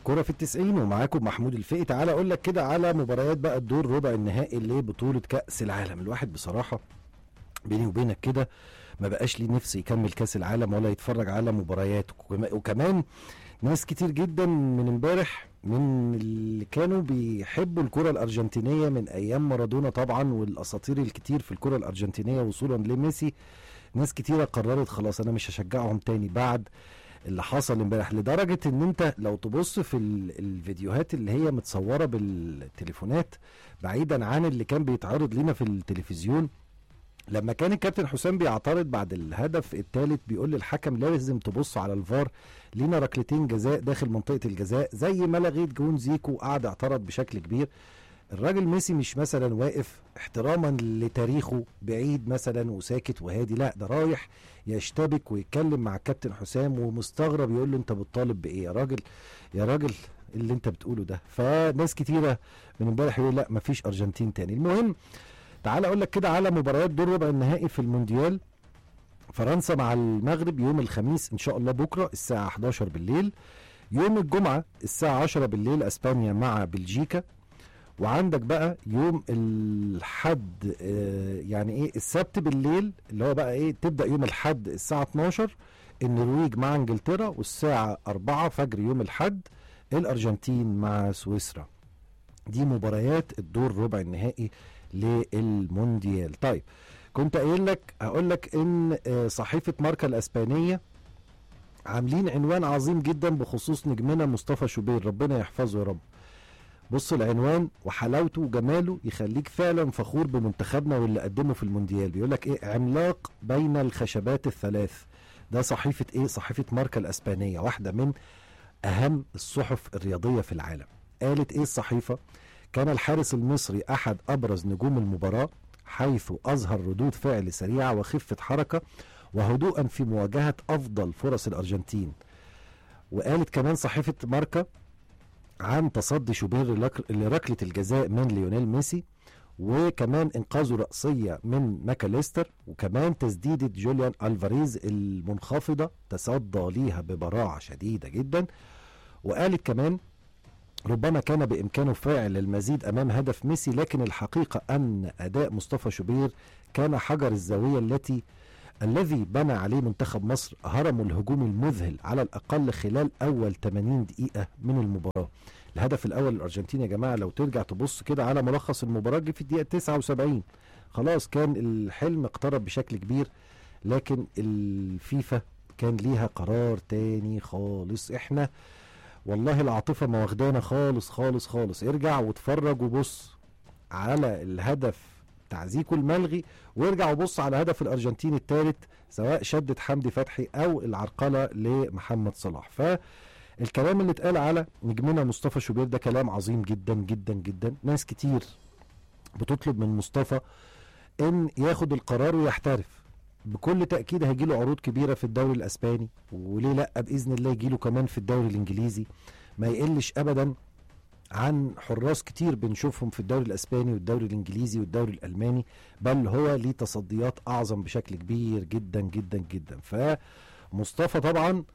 كرة في التسعين ومعاكم محمود الفقي تعالى اقول لك كده على مباريات بقى الدور ربع النهائي لبطولة كأس العالم الواحد بصراحة بيني وبينك كده ما بقاش ليه نفس يكمل كأس العالم ولا يتفرج على مباريات وكما- وكمان ناس كتير جدا من امبارح من اللي كانوا بيحبوا الكرة الأرجنتينية من أيام مارادونا طبعا والأساطير الكتير في الكرة الأرجنتينية وصولا لميسي ناس كتيرة قررت خلاص أنا مش هشجعهم تاني بعد اللي حصل امبارح لدرجه ان انت لو تبص في ال- الفيديوهات اللي هي متصوره بالتليفونات بعيدا عن اللي كان بيتعرض لنا في التلفزيون لما كان الكابتن حسام بيعترض بعد الهدف الثالث بيقول للحكم لازم تبص على الفار لينا ركلتين جزاء داخل منطقه الجزاء زي ما لغيت جون زيكو قعد اعترض بشكل كبير الراجل ميسي مش مثلا واقف احتراما لتاريخه بعيد مثلا وساكت وهادي لا ده رايح يشتبك ويتكلم مع الكابتن حسام ومستغرب يقول له انت بتطالب بايه يا راجل يا راجل اللي انت بتقوله ده فناس كتيره من امبارح يقول لا مفيش ارجنتين تاني المهم تعال اقول لك كده على مباريات دور ربع النهائي في المونديال فرنسا مع المغرب يوم الخميس ان شاء الله بكره الساعه 11 بالليل يوم الجمعه الساعه 10 بالليل اسبانيا مع بلجيكا وعندك بقى يوم الحد آه، يعني ايه السبت بالليل اللي هو بقى ايه تبدا يوم الحد الساعه 12 النرويج مع انجلترا والساعه 4 فجر يوم الحد الارجنتين مع سويسرا دي مباريات الدور ربع النهائي للمونديال طيب كنت قايل لك هقول لك ان آه، صحيفه ماركا الاسبانيه عاملين عنوان عظيم جدا بخصوص نجمنا مصطفى شوبير ربنا يحفظه يا رب بص العنوان وحلاوته وجماله يخليك فعلا فخور بمنتخبنا واللي قدمه في المونديال بيقول لك ايه عملاق بين الخشبات الثلاث ده صحيفه ايه صحيفه ماركا الاسبانيه واحده من اهم الصحف الرياضيه في العالم قالت ايه الصحيفه كان الحارس المصري احد ابرز نجوم المباراه حيث اظهر ردود فعل سريعه وخفه حركه وهدوءا في مواجهه افضل فرص الارجنتين وقالت كمان صحيفه ماركا عن تصدي شوبير لك- لركله الجزاء من ليونيل ميسي وكمان انقاذه رأسية من ماكاليستر وكمان تسديدة جوليان ألفاريز المنخفضة تصدى ليها ببراعة شديدة جدا وقالت كمان ربما كان بإمكانه فعل المزيد أمام هدف ميسي لكن الحقيقة أن أداء مصطفى شوبير كان حجر الزاوية التي الذي بنى عليه منتخب مصر هرم الهجوم المذهل على الأقل خلال أول 80 دقيقة من المباراة الهدف الأول للأرجنتين يا جماعة لو ترجع تبص كده على ملخص المباراة جه في الدقيقة 79 خلاص كان الحلم اقترب بشكل كبير لكن الفيفا كان ليها قرار تاني خالص احنا والله العاطفة ما واخدانا خالص خالص خالص ارجع واتفرج وبص على الهدف بتاع زيكو الملغي وارجع وبص على هدف الارجنتين الثالث سواء شدة حمدي فتحي او العرقلة لمحمد صلاح فالكلام اللي اتقال على نجمنا مصطفى شوبير ده كلام عظيم جدا جدا جدا ناس كتير بتطلب من مصطفى ان ياخد القرار ويحترف بكل تاكيد هيجي له عروض كبيره في الدوري الاسباني وليه لا باذن الله يجي له كمان في الدوري الانجليزي ما يقلش ابدا عن حراس كتير بنشوفهم في الدوري الاسباني والدوري الانجليزي والدوري الالماني بل هو ليه تصديات اعظم بشكل كبير جدا جدا جدا فمصطفى طبعا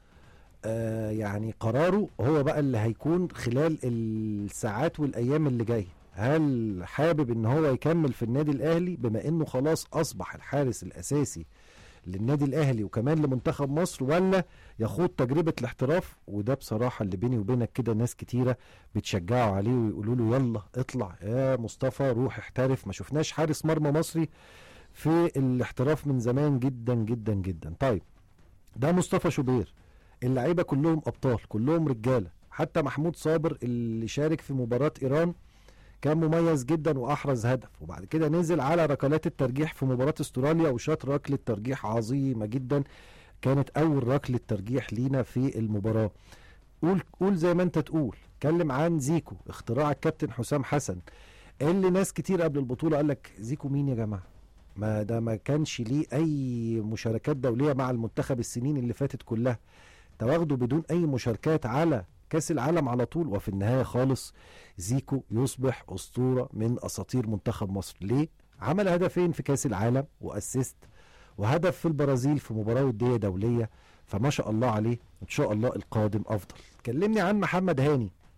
آه يعني قراره هو بقى اللي هيكون خلال الساعات والايام اللي جايه هل حابب ان هو يكمل في النادي الاهلي بما انه خلاص اصبح الحارس الاساسي للنادي الاهلي وكمان لمنتخب مصر ولا يخوض تجربه الاحتراف وده بصراحه اللي بيني وبينك كده ناس كتيره بتشجعوا عليه ويقولوا له يلا اطلع يا مصطفى روح احترف ما شفناش حارس مرمى مصري في الاحتراف من زمان جدا جدا جدا طيب ده مصطفى شوبير اللعيبه كلهم ابطال كلهم رجاله حتى محمود صابر اللي شارك في مباراه ايران كان مميز جدا واحرز هدف وبعد كده نزل على ركلات الترجيح في مباراه استراليا وشاط ركله ترجيح عظيمه جدا كانت اول ركله ترجيح لينا في المباراه قول قول زي ما انت تقول اتكلم عن زيكو اختراع الكابتن حسام حسن اللي ناس كتير قبل البطوله قال لك زيكو مين يا جماعه ما ده ما كانش ليه اي مشاركات دوليه مع المنتخب السنين اللي فاتت كلها تواخده بدون اي مشاركات على كاس العالم على طول وفي النهايه خالص زيكو يصبح اسطوره من اساطير منتخب مصر ليه عمل هدفين في كاس العالم واسيست وهدف في البرازيل في مباراه وديه دوليه فما شاء الله عليه ان شاء الله القادم افضل كلمني عن محمد هاني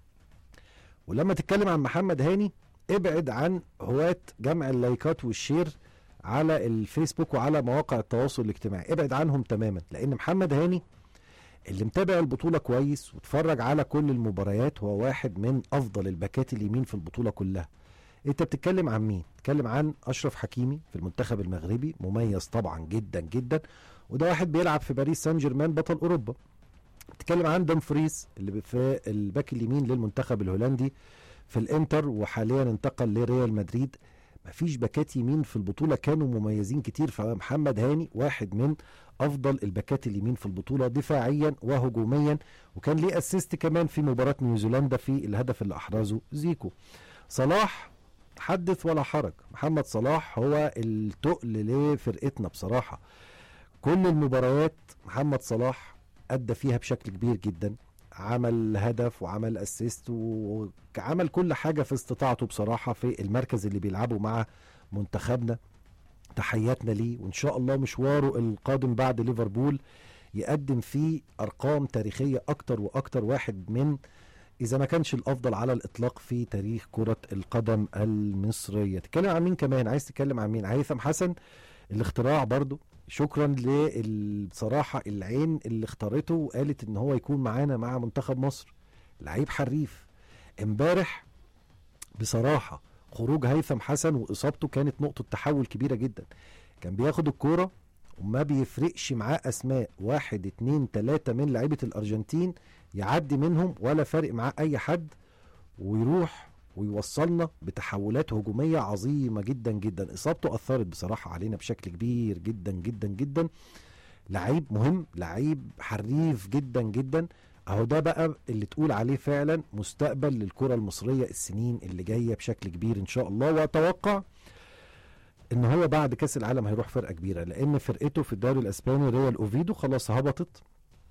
ولما تتكلم عن محمد هاني ابعد عن هواة جمع اللايكات والشير على الفيسبوك وعلى مواقع التواصل الاجتماعي ابعد عنهم تماما لان محمد هاني اللي متابع البطولة كويس واتفرج على كل المباريات هو واحد من افضل الباكات اليمين في البطولة كلها انت بتتكلم عن مين بتتكلم عن اشرف حكيمي في المنتخب المغربي مميز طبعا جدا جدا وده واحد بيلعب في باريس سان جيرمان بطل اوروبا بتتكلم عن دمفريز اللي في الباك اليمين للمنتخب الهولندي في الانتر وحاليا انتقل لريال مدريد مفيش باكات يمين في البطوله كانوا مميزين كتير فمحمد هاني واحد من افضل الباكات اليمين في البطوله دفاعيا وهجوميا وكان ليه اسيست كمان في مباراه نيوزيلندا في الهدف اللي احرزه زيكو صلاح حدث ولا حرج محمد صلاح هو التقل لفرقتنا بصراحه كل المباريات محمد صلاح ادى فيها بشكل كبير جدا عمل هدف وعمل اسيست وعمل كل حاجه في استطاعته بصراحه في المركز اللي بيلعبه مع منتخبنا تحياتنا ليه وان شاء الله مشواره القادم بعد ليفربول يقدم فيه ارقام تاريخيه اكتر واكتر واحد من اذا ما كانش الافضل على الاطلاق في تاريخ كره القدم المصريه تتكلم عن مين كمان عايز تتكلم عن مين هيثم حسن الاختراع برضو شكرا للصراحه العين اللي اختارته وقالت ان هو يكون معانا مع منتخب مصر لعيب حريف امبارح بصراحه خروج هيثم حسن واصابته كانت نقطه تحول كبيره جدا كان بياخد الكوره وما بيفرقش معاه اسماء واحد اتنين تلاته من لعيبه الارجنتين يعدي منهم ولا فارق معاه اي حد ويروح ويوصلنا بتحولات هجوميه عظيمه جدا جدا اصابته اثرت بصراحه علينا بشكل كبير جدا جدا جدا لعيب مهم لعيب حريف جدا جدا اهو ده بقى اللي تقول عليه فعلا مستقبل للكره المصريه السنين اللي جايه بشكل كبير ان شاء الله واتوقع ان هو بعد كاس العالم هيروح فرقه كبيره لان فرقته في الدوري الاسباني ريال اوفيدو خلاص هبطت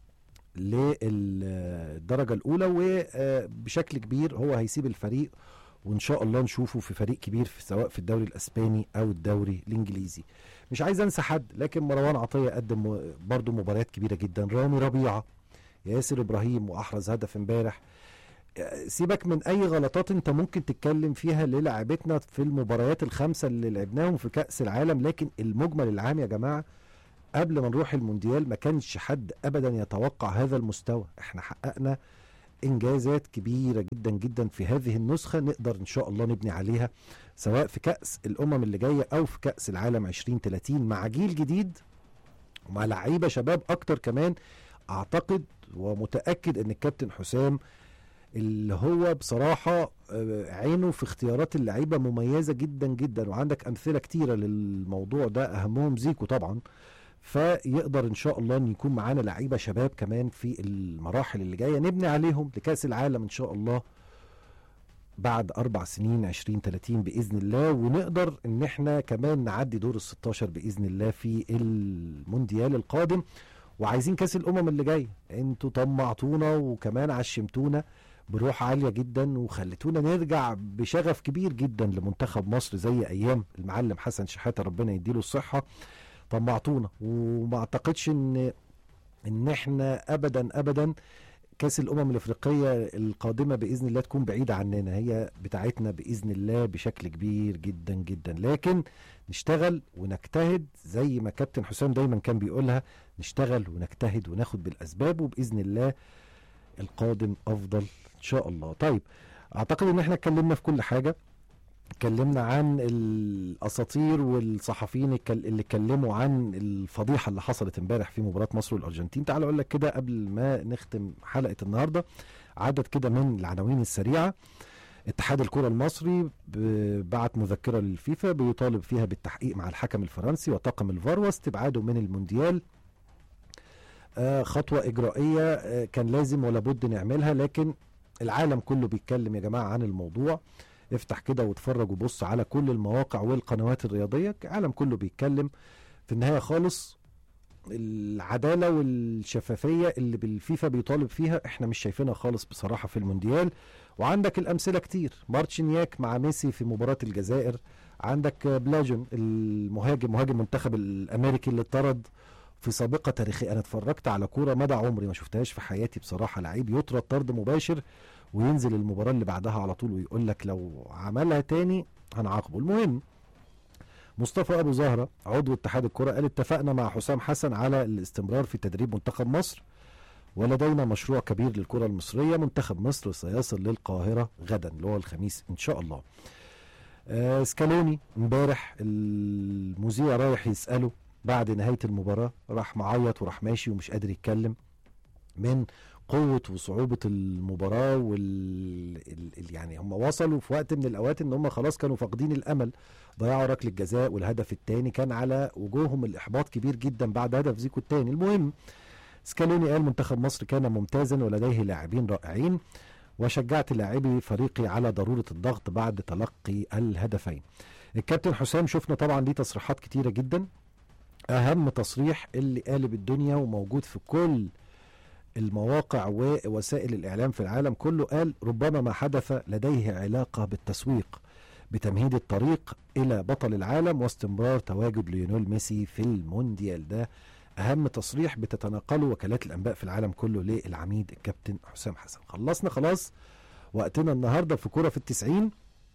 للدرجه الاولى وبشكل كبير هو هيسيب الفريق وان شاء الله نشوفه في فريق كبير في سواء في الدوري الاسباني او الدوري الانجليزي مش عايز انسى حد لكن مروان عطيه قدم برضه مباريات كبيره جدا رامي ربيعه ياسر ابراهيم واحرز هدف امبارح سيبك من اي غلطات انت ممكن تتكلم فيها للاعبتنا في المباريات الخمسه اللي لعبناهم في كاس العالم لكن المجمل العام يا جماعه قبل ما نروح المونديال ما كانش حد ابدا يتوقع هذا المستوى احنا حققنا انجازات كبيره جدا جدا في هذه النسخه نقدر ان شاء الله نبني عليها سواء في كاس الامم اللي جايه او في كاس العالم 2030 مع جيل جديد ومع لعيبه شباب اكتر كمان اعتقد ومتاكد ان الكابتن حسام اللي هو بصراحة عينه في اختيارات اللعيبة مميزة جدا جدا وعندك أمثلة كتيرة للموضوع ده أهمهم زيكو طبعا فيقدر ان شاء الله ان يكون معانا لعيبه شباب كمان في المراحل اللي جايه نبني عليهم لكاس العالم ان شاء الله بعد اربع سنين 20 30 باذن الله ونقدر ان احنا كمان نعدي دور ال 16 باذن الله في المونديال القادم وعايزين كاس الامم اللي جاي انتوا طمعتونا وكمان عشمتونا بروح عاليه جدا وخليتونا نرجع بشغف كبير جدا لمنتخب مصر زي ايام المعلم حسن شحاته ربنا يديله الصحه طمعتونا وما اعتقدش ان ان احنا ابدا ابدا كاس الامم الافريقيه القادمه باذن الله تكون بعيده عننا هي بتاعتنا باذن الله بشكل كبير جدا جدا لكن نشتغل ونجتهد زي ما كابتن حسام دايما كان بيقولها نشتغل ونجتهد وناخد بالاسباب وباذن الله القادم افضل ان شاء الله طيب اعتقد ان احنا اتكلمنا في كل حاجه اتكلمنا عن الاساطير والصحفيين اللي اتكلموا عن الفضيحه اللي حصلت امبارح في مباراه مصر والارجنتين تعال اقول لك كده قبل ما نختم حلقه النهارده عدد كده من العناوين السريعه اتحاد الكرة المصري بعت مذكرة للفيفا بيطالب فيها بالتحقيق مع الحكم الفرنسي وطاقم الفار واستبعاده من المونديال آه خطوة إجرائية آه كان لازم ولا بد نعملها لكن العالم كله بيتكلم يا جماعة عن الموضوع افتح كده واتفرج وبص على كل المواقع والقنوات الرياضيه العالم كله بيتكلم في النهايه خالص العداله والشفافيه اللي بالفيفا بيطالب فيها احنا مش شايفينها خالص بصراحه في المونديال وعندك الامثله كتير مارتشينياك مع ميسي في مباراه الجزائر عندك بلاجون المهاجم مهاجم منتخب الامريكي اللي اتطرد في سابقه تاريخيه انا اتفرجت على كوره مدى عمري ما شفتهاش في حياتي بصراحه لعيب يطرد طرد مباشر وينزل المباراه اللي بعدها على طول ويقول لك لو عملها تاني هنعاقبه المهم مصطفى ابو زهره عضو اتحاد الكره قال اتفقنا مع حسام حسن على الاستمرار في تدريب منتخب مصر ولدينا مشروع كبير للكره المصريه منتخب مصر سيصل للقاهره غدا اللي هو الخميس ان شاء الله آه سكالوني امبارح المذيع رايح يساله بعد نهايه المباراه راح معيط وراح ماشي ومش قادر يتكلم من قوة وصعوبة المباراة وال ال- ال- يعني هم وصلوا في وقت من الأوقات إن هم خلاص كانوا فاقدين الأمل ضيعوا ركلة جزاء والهدف الثاني كان على وجوههم الإحباط كبير جدا بعد هدف زيكو الثاني المهم سكالوني قال منتخب مصر كان ممتازا ولديه لاعبين رائعين وشجعت لاعبي فريقي على ضرورة الضغط بعد تلقي الهدفين الكابتن حسام شفنا طبعا ليه تصريحات كتيرة جدا أهم تصريح اللي قالب الدنيا وموجود في كل المواقع ووسائل الإعلام في العالم كله قال ربما ما حدث لديه علاقة بالتسويق بتمهيد الطريق إلى بطل العالم واستمرار تواجد ليونيل ميسي في المونديال ده أهم تصريح بتتناقله وكالات الأنباء في العالم كله للعميد الكابتن حسام حسن خلصنا خلاص وقتنا النهاردة في كرة في التسعين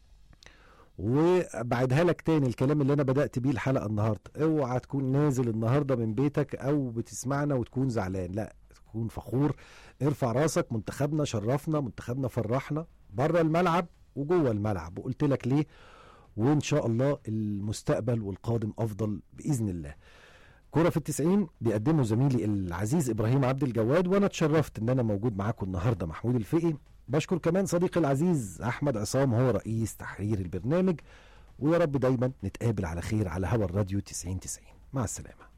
وبعدها لك تاني الكلام اللي انا بدات بيه الحلقه النهارده اوعى تكون نازل النهارده من بيتك او بتسمعنا وتكون زعلان لا تكون فخور ارفع راسك منتخبنا شرفنا منتخبنا فرحنا بره الملعب وجوه الملعب وقلت لك ليه وان شاء الله المستقبل والقادم افضل باذن الله كرة في التسعين بيقدمه زميلي العزيز ابراهيم عبد الجواد وانا اتشرفت ان انا موجود معاكم النهارده محمود الفقي بشكر كمان صديقي العزيز احمد عصام هو رئيس تحرير البرنامج ويا رب دايما نتقابل على خير على هوا الراديو 90 90 مع السلامه